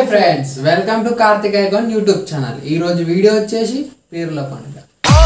Friends welcome to Karthikeyan YouTube channel ఈ రోజు video వచ్చేసి పీర్ల పండుగ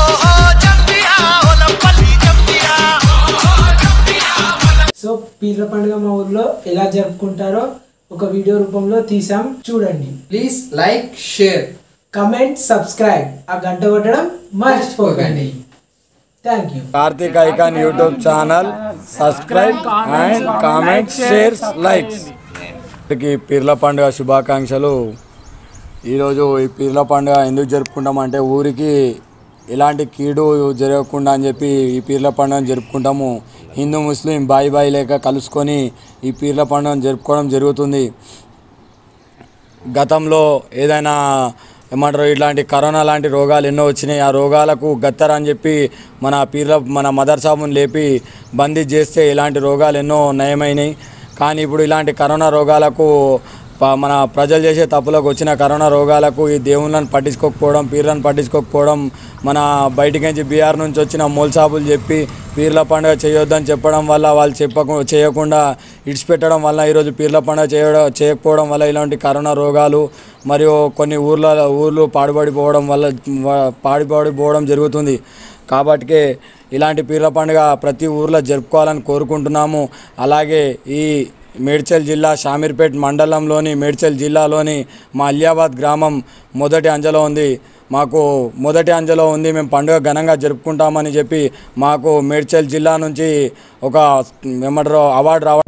సో పీర్ల పండుగ మా ఊర్లో ఎలా జరుపుకుంటారో ఒక వీడియో రూపంలో తీసాం చూడండి please like share comment subscribe ఆ గంట కొట్టడం మర్చిపోకండి thank you Karthik icon YouTube channel subscribe and comment share likes ఈ పీర్ల పండుగ శుభాకాంక్షలు ఈరోజు ఈ పీర్ల పండుగ ఎందుకు జరుపుకుంటామంటే ఊరికి ఎలాంటి కీడు జరగకుండా అని చెప్పి ఈ పీర్ల పండుగను జరుపుకుంటాము హిందూ ముస్లిం బాయి బాయి లేక కలుసుకొని ఈ పీర్ల పండుగను జరుపుకోవడం జరుగుతుంది గతంలో ఏదైనా ఏమంటారు ఇట్లాంటి కరోనా లాంటి రోగాలు ఎన్నో వచ్చినాయి ఆ రోగాలకు గత్తర్ అని చెప్పి మన పీర్ల మన మదర్ సాబుని లేపి బందీ చేస్తే ఇలాంటి రోగాలు ఎన్నో నయమైనాయి కానీ ఇప్పుడు ఇలాంటి కరోనా రోగాలకు ప- మన ప్రజలు చేసే తప్పులకు వచ్చిన కరోనా రోగాలకు ఈ దేవుళ్ళని పట్టించుకోకపోవడం పీర్లను పట్టించుకోకపోవడం మన బయటికి నుంచి బీహార్ నుంచి వచ్చిన మూలసాబులు చెప్పి పీర్ల పండుగ చేయొద్దని చెప్పడం వల్ల వాళ్ళు చెప్పకు చేయకుండా ఇడిచిపెట్టడం వల్ల ఈరోజు పీర్ల పండుగ చేయడం చేయకపోవడం వల్ల ఇలాంటి కరోనా రోగాలు మరియు కొన్ని ఊర్ల ఊర్లు పాడుపడిపోవడం వల్ల వ- పాడుపడిపోవడం జరుగుతుంది కాబట్టికే ఇలాంటి పీర్ల పండుగ ప్రతి ఊర్లో జరుపుకోవాలని కోరుకుంటున్నాము అలాగే ఈ మేడ్చల్ జిల్లా షామీర్పేట్ మండలంలోని మేడ్చల్ జిల్లాలోని మా అలియాబాద్ గ్రామం మొదటి అంజలో ఉంది మాకు మొదటి అంజలో ఉంది మేము పండుగ ఘనంగా జరుపుకుంటామని చెప్పి మాకు మేడ్చల్ జిల్లా నుంచి ఒక ఏమంటారు అవార్డు రావ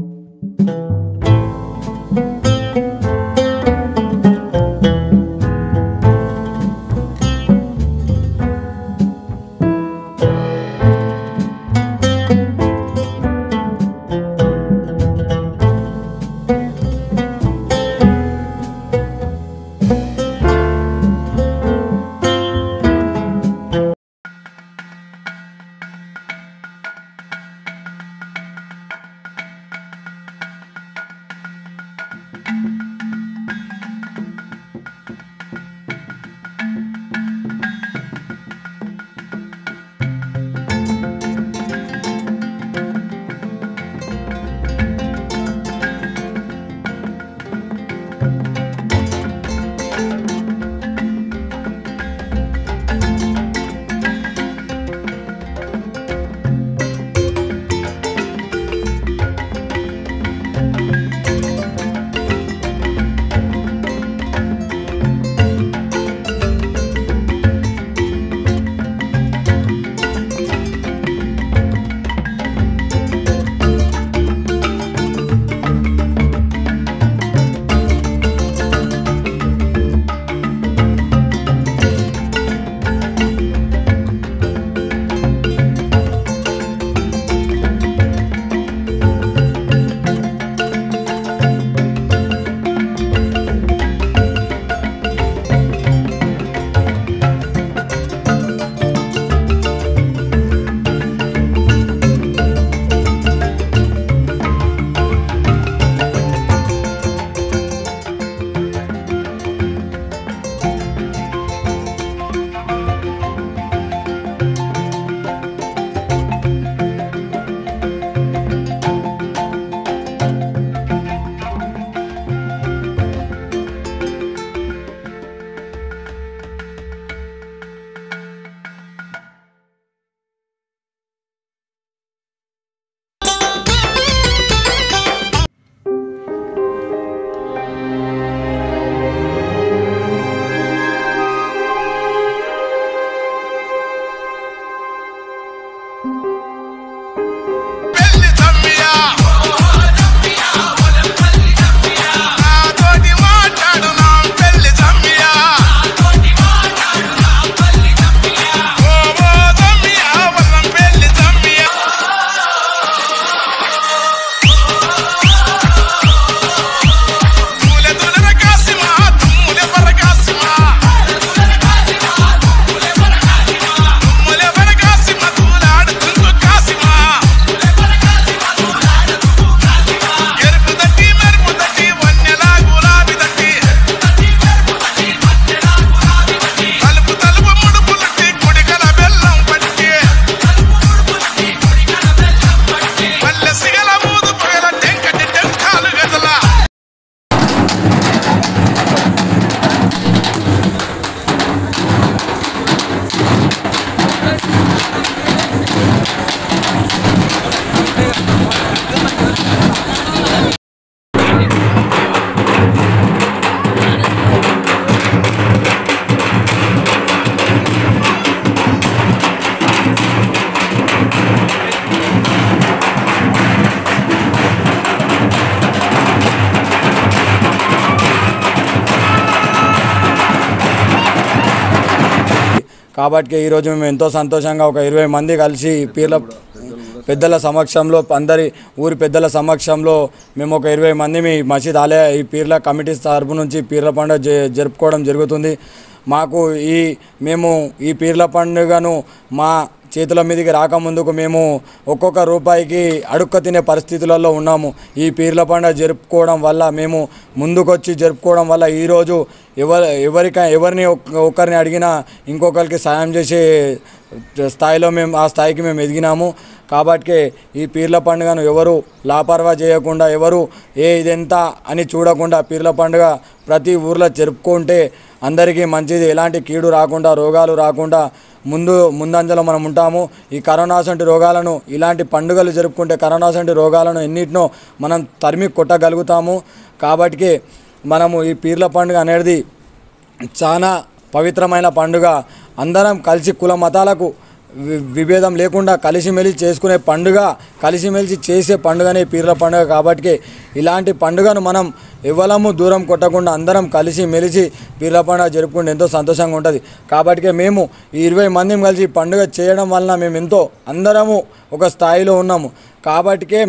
కాబట్టి ఈరోజు మేము ఎంతో సంతోషంగా ఒక ఇరవై మంది కలిసి పీర్ల పెద్దల సమక్షంలో అందరి ఊరి పెద్దల సమక్షంలో మేము ఒక ఇరవై మంది మీ మసీద్ ఆలయ ఈ పీర్ల కమిటీ తరపు నుంచి పీర్ల పండుగ జ- జరుపుకోవడం జరుగుతుంది మాకు ఈ మేము ఈ పీర్ల పండుగను మా చేతుల మీదకి రాకముందుకు మేము ఒక్కొక్క రూపాయికి అడుక్క తినే పరిస్థితులలో ఉన్నాము ఈ పీర్ల పండుగ జరుపుకోవడం వల్ల మేము ముందుకొచ్చి జరుపుకోవడం వల్ల ఈరోజు ఎవరి ఎవరిక ఎవరిని ఒక్- ఒకరిని అడిగినా ఇంకొకరికి సాయం చేసే స్థాయిలో మేము ఆ స్థాయికి మేము ఎదిగినాము కాబట్టి ఈ పీర్ల పండుగను ఎవరు లాపర్వా చేయకుండా ఎవరు ఏ ఇదెంత అని చూడకుండా పీర్ల పండుగ ప్రతి ఊర్లో జరుపుకుంటే అందరికీ మంచిది ఎలాంటి కీడు రాకుండా రోగాలు రాకుండా ముందు ముందంజలో మనం ఉంటాము ఈ కరోనా సంటి రోగాలను ఇలాంటి పండుగలు జరుపుకుంటే కరోనా సంటి రోగాలను ఎన్నిటినో మనం తరిమి కొట్టగలుగుతాము కాబట్టి మనము ఈ పీర్ల పండుగ అనేది చాలా పవిత్రమైన పండుగ అందరం కలిసి కుల మతాలకు వి- విభేదం లేకుండా కలిసిమెలిసి చేసుకునే పండుగ కలిసిమెలిసి చేసే పండుగనే పీర్ల పండుగ కాబట్టి ఇలాంటి పండుగను మనం ఎవరము దూరం కొట్టకుండా అందరం కలిసి మెలిసి పీర్ల పండుగ జరుపుకుంటే ఎంతో సంతోషంగా ఉంటుంది కాబట్టి మేము ఈ ఇరవై మంది కలిసి ఈ పండుగ చేయడం వలన మేము ఎంతో అందరము ఒక స్థాయిలో ఉన్నాము కాబట్టికే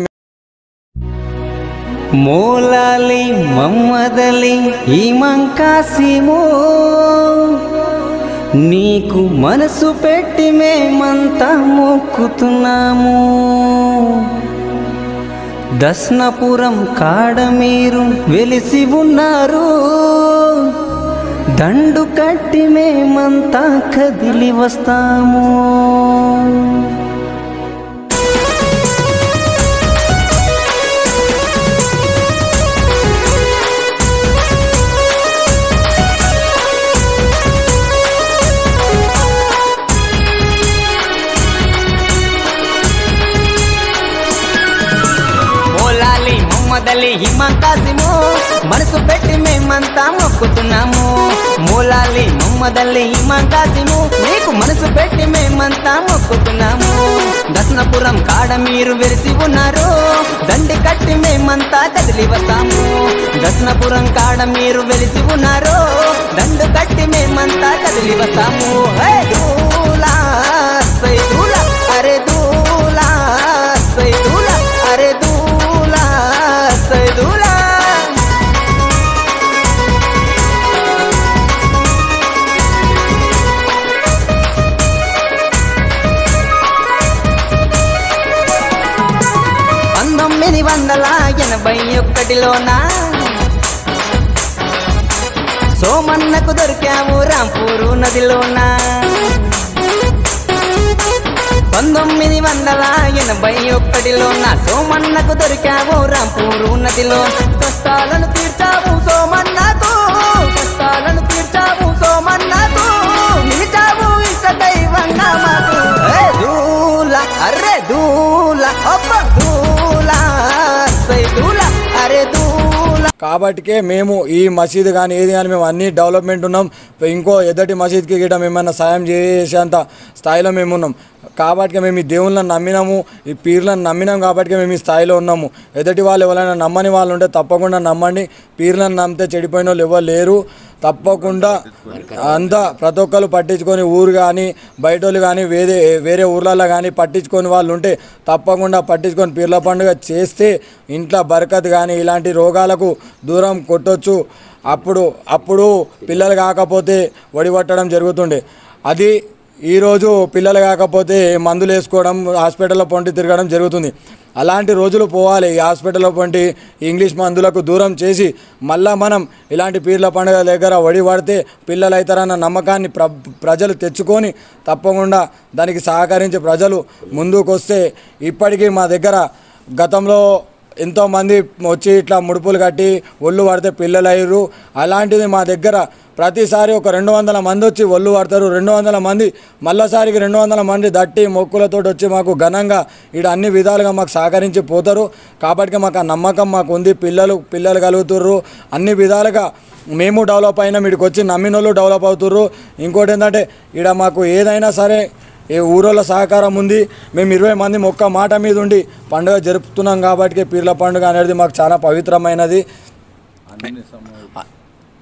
మూలాలి మమ్మదలి ఈమంకాసిము నీకు మనసు పెట్టి మేమంతా మొక్కుతున్నాము దస్నపురం కాడ మీరు వెలిసి ఉన్నారు దండు కట్టి మేమంతా కదిలి వస్తాము మోలాలి మొమ్మదలి హిమంకాసిము మనసు పెట్టి మేమంతా మొక్కుతున్నాము మూలాలి మొమ్మదల్లి హిమంకాసిము నీకు మనసు పెట్టి మేమంతా మొక్కుతున్నాము దశనపురం కాడ మీరు వెలిసి ఉన్నారు దండి కట్టి మేమంతా కదిలి వస్తాము దశనపురం కాడ మీరు వెలిసి ఉన్నారు దండు కట్టి మేమంతా కదిలి వస్తాము హే దూలా సై దూలా అరే దూలా సై దూలా అరే దూలా సై దూలా పంతొమ్మిది వందల ఎనభై ఒక్కటిలోన సోమన్నకు దొరికాము రాంపూరు నదిలోన పంతొమ్మిది వందల ఎనభై ఒక్కటిలోన సోమన్నకు దొరికావు రాంపూరు నదిలో కష్టాలను తీర్చావు సోమన్నకు కష్టాలను తీర్చావు సోమన్నకు నిలిచావు ఇష్ట దైవంగా మాకు ఏ దూల అరే దూల అబ్బ దూల సై దూల అరే దూల కాబట్టికే మేము ఈ మసీదు కానీ ఏది కానీ మేము అన్ని డెవలప్మెంట్ ఉన్నాం ఇంకో ఎదటి మసీద్కి గిట్ట మేమన్నా సాయం చేసేంత స్థాయిలో మేము ఉన్నాం కాబట్టి మేము ఈ దేవుళ్ళని నమ్మినాము ఈ పీర్లను నమ్మినాం కాబట్టి మేము ఈ స్థాయిలో ఉన్నాము ఎదటి వాళ్ళు ఎవరైనా నమ్మని వాళ్ళు ఉంటే తప్పకుండా నమ్మండి పీర్లను నమ్మితే చెడిపోయిన వాళ్ళు ఎవరు లేరు తప్పకుండా అంతా ప్రతి ఒక్కరు పట్టించుకొని ఊరు కానీ బయట వాళ్ళు కానీ వేరే వేరే ఊర్లలో కానీ పట్టించుకొని వాళ్ళు ఉంటే తప్పకుండా పట్టించుకొని పీర్ల పండుగ చేస్తే ఇంట్లో బరకత్ కానీ ఇలాంటి రోగాలకు దూరం కొట్టొచ్చు అప్పుడు అప్పుడు పిల్లలు కాకపోతే వడిపట్టడం జరుగుతుండే అది ఈరోజు పిల్లలు కాకపోతే మందులు వేసుకోవడం హాస్పిటల్లో పొంటి తిరగడం జరుగుతుంది అలాంటి రోజులు పోవాలి ఈ హాస్పిటల్లో పొంటి ఇంగ్లీష్ మందులకు దూరం చేసి మళ్ళా మనం ఇలాంటి పీర్ల పండుగ దగ్గర వడి పడితే పిల్లలు అవుతారన్న నమ్మకాన్ని ప్ర ప్రజలు తెచ్చుకొని తప్పకుండా దానికి సహకరించి ప్రజలు ముందుకు వస్తే ఇప్పటికీ మా దగ్గర గతంలో ఎంతోమంది వచ్చి ఇట్లా ముడుపులు కట్టి ఒళ్ళు పడితే పిల్లలు అయ్యారు అలాంటిది మా దగ్గర ప్రతిసారి ఒక రెండు వందల మంది వచ్చి ఒళ్ళు పడతారు రెండు వందల మంది మళ్ళీసారికి రెండు వందల మంది దట్టి మొక్కులతో వచ్చి మాకు ఘనంగా ఇక్కడ అన్ని విధాలుగా మాకు సహకరించి పోతారు కాబట్టి మాకు ఆ నమ్మకం మాకు ఉంది పిల్లలు పిల్లలు కలుగుతుర్రు అన్ని విధాలుగా మేము డెవలప్ అయినా వీడికి వచ్చి నమ్మిన వాళ్ళు డెవలప్ అవుతుర్రు ఇంకోటి ఏంటంటే ఇక్కడ మాకు ఏదైనా సరే ఏ ఊరోళ్ళ సహకారం ఉంది మేము ఇరవై మంది ఒక్క మాట మీద ఉండి పండుగ జరుపుతున్నాం కాబట్టి పీర్ల పండుగ అనేది మాకు చాలా పవిత్రమైనది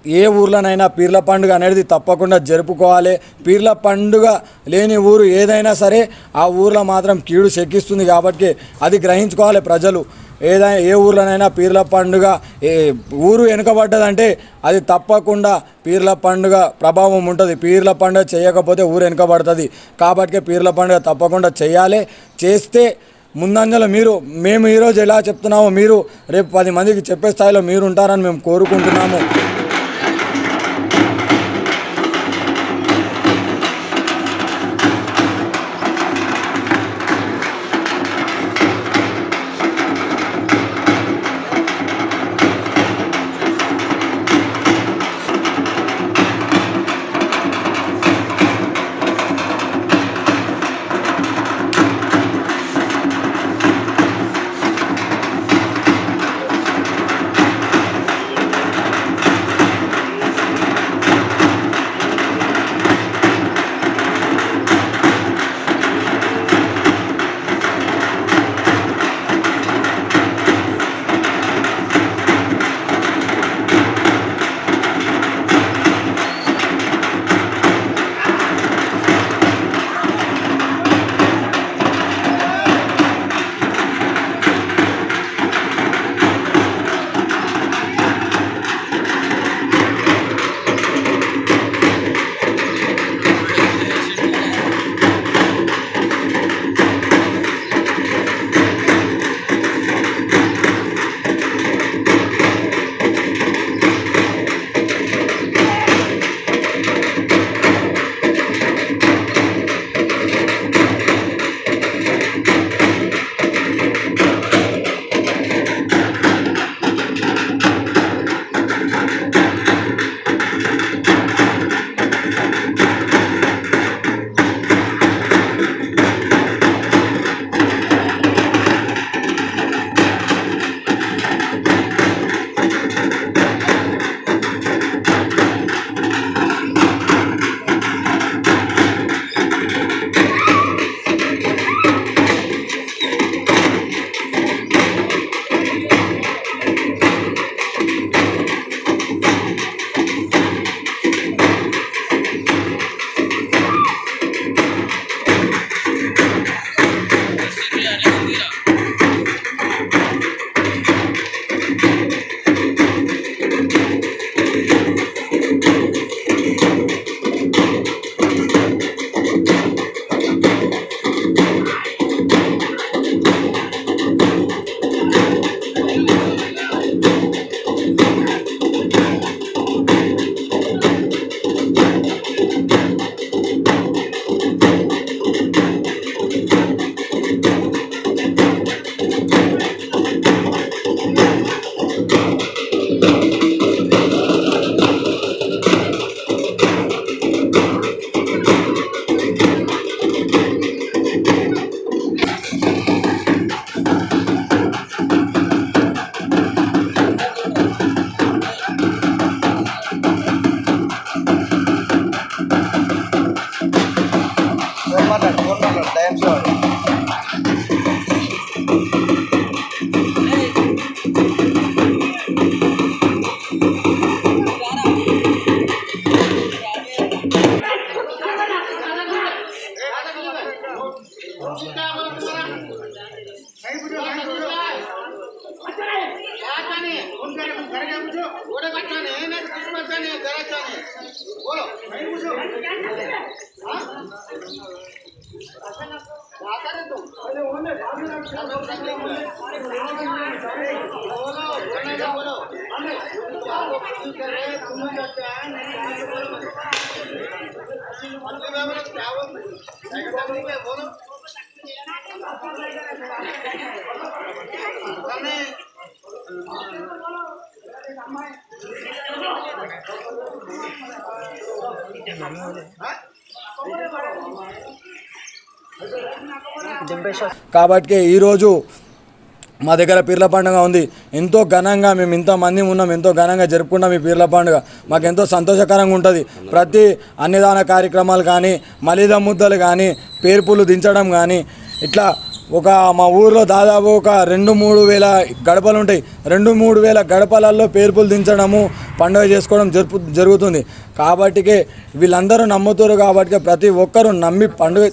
ఏ ఊర్లోనైనా పీర్ల పండుగ అనేది తప్పకుండా జరుపుకోవాలి పీర్ల పండుగ లేని ఊరు ఏదైనా సరే ఆ ఊర్లో మాత్రం కీడు శక్కిస్తుంది కాబట్టి అది గ్రహించుకోవాలి ప్రజలు ఏదైనా ఏ ఊర్లోనైనా పీర్ల పండుగ ఏ ఊరు వెనుకబడ్డదంటే అది తప్పకుండా పీర్ల పండుగ ప్రభావం ఉంటుంది పీర్ల పండుగ చేయకపోతే ఊరు వెనుకబడుతుంది కాబట్టి పీర్ల పండుగ తప్పకుండా చేయాలి చేస్తే ముందంజలో మీరు మేము ఈరోజు ఎలా చెప్తున్నామో మీరు రేపు పది మందికి చెప్పే స్థాయిలో మీరు ఉంటారని మేము కోరుకుంటున్నాము కాబట్టి ఈరోజు మా దగ్గర పీర్ల పండుగ ఉంది ఎంతో ఘనంగా మేము ఇంతమంది ఉన్నాం ఎంతో ఘనంగా జరుపుకున్నాం ఈ పీర్ల పండుగ మాకు ఎంతో సంతోషకరంగా ఉంటుంది ప్రతి అన్నదాన కార్యక్రమాలు కానీ మలిద ముద్దలు కానీ పేర్పులు దించడం కానీ ఇట్లా ఒక మా ఊర్లో దాదాపు ఒక రెండు మూడు వేల గడపలు ఉంటాయి రెండు మూడు వేల గడపలలో పేర్పులు దించడము పండుగ చేసుకోవడం జరుపు జరుగుతుంది కాబట్టికే వీళ్ళందరూ నమ్ముతారు కాబట్టి ప్రతి ఒక్కరూ నమ్మి పండుగ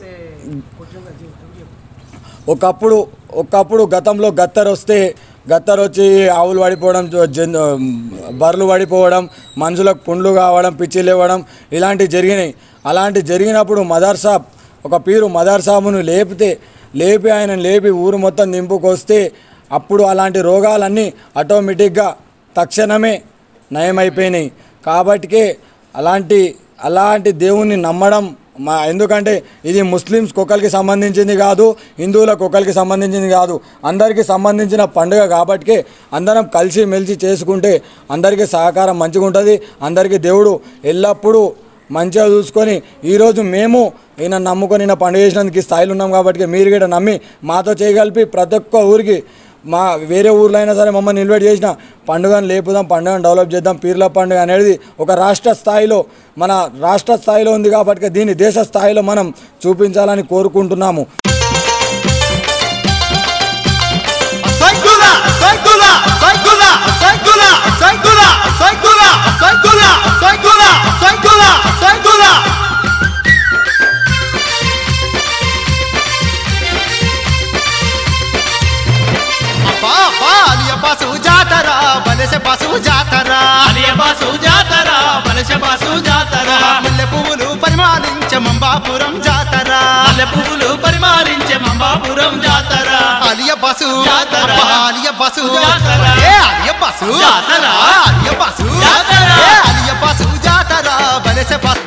ఒకప్పుడు ఒకప్పుడు గతంలో గత్తర్ వస్తే గత్తర్ వచ్చి ఆవులు పడిపోవడం జ- జన్ బర్రెలు పడిపోవడం మనుషులకు పుండ్లు కావడం పిచ్చిలు ఇవ్వడం ఇలాంటివి జరిగినాయి అలాంటి జరిగినప్పుడు మదర్ సాబ్ ఒక పీరు మదర్ సాబును లేపితే లేపి ఆయన లేపి ఊరు మొత్తం నింపుకొస్తే అప్పుడు అలాంటి రోగాలన్నీ ఆటోమేటిక్గా తక్షణమే నయమైపోయినాయి కాబట్టికే అలాంటి అలాంటి దేవుణ్ణి నమ్మడం మా ఎందుకంటే ఇది ముస్లిమ్స్ ఒకరికి సంబంధించింది కాదు హిందువులకు ఒకరికి సంబంధించింది కాదు అందరికీ సంబంధించిన పండుగ కాబట్టి అందరం కలిసి మెలిసి చేసుకుంటే అందరికీ సహకారం మంచిగా ఉంటుంది అందరికీ దేవుడు ఎల్లప్పుడూ మంచిగా చూసుకొని ఈరోజు మేము ఈయన నమ్ముకొని ఈయన పండుగ చేసినందుకు ఈ స్థాయిలో ఉన్నాం కాబట్టి మీరు కూడా నమ్మి మాతో చేయగలిపి ప్రతి ఒక్క ఊరికి మా వేరే ఊర్లో అయినా సరే మమ్మల్ని ఇన్వైట్ చేసిన పండుగను లేపుదాం పండుగను డెవలప్ చేద్దాం పీర్ల పండుగ అనేది ఒక రాష్ట్ర స్థాయిలో మన రాష్ట్ర స్థాయిలో ఉంది కాబట్టి దీన్ని దేశ స్థాయిలో మనం చూపించాలని కోరుకుంటున్నాము Sankula, Sankula, Sankula, Sankula, Sankula, Sankula, Sankula, Sankula, Sankula, Sankula. అబ్బా అబ్బా అలియ బాసు జాతర బలసె బాసు జాతర అలియ బాసు జాతర బలశ బాసు జాతర ముల్లె పువ్వులు పరిమాణించే మంబాపురం జాతర మల్లె పువ్వులు పరిమారించే మంబాపురం జాతర అలియ బాసు జాతర. అబ్బా, అలియ బాసు జాతర. ఏ అలియ బాసు జాతర. ఆ, అలియ బాసు జాతర. ఏ అలియ బాసు జాతర బలసె బాసు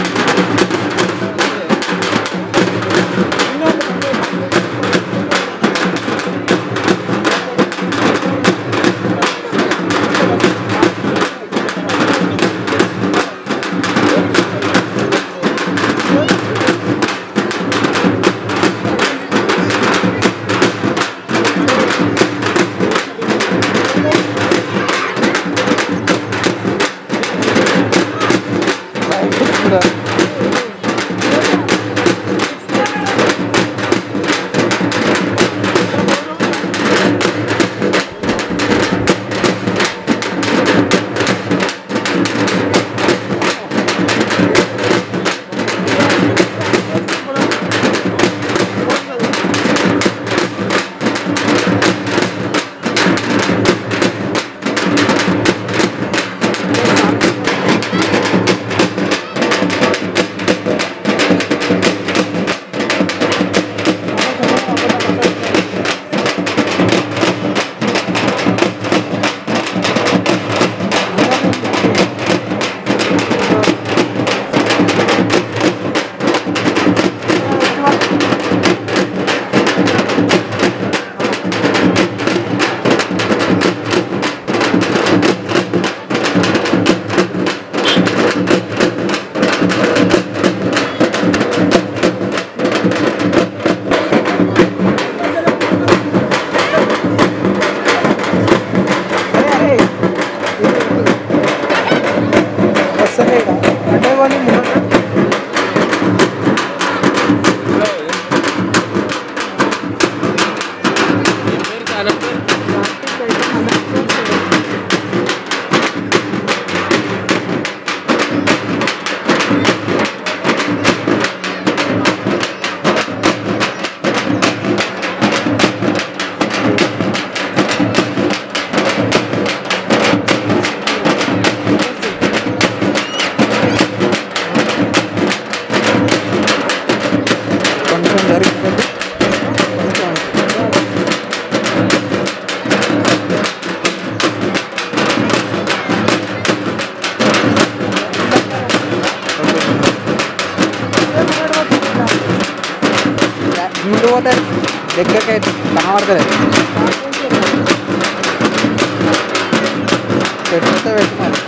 ముందు పోతే దగ్గరకి అయితే కనబడుతుంది పెట్టుకుంటే పెట్టుకోవాలి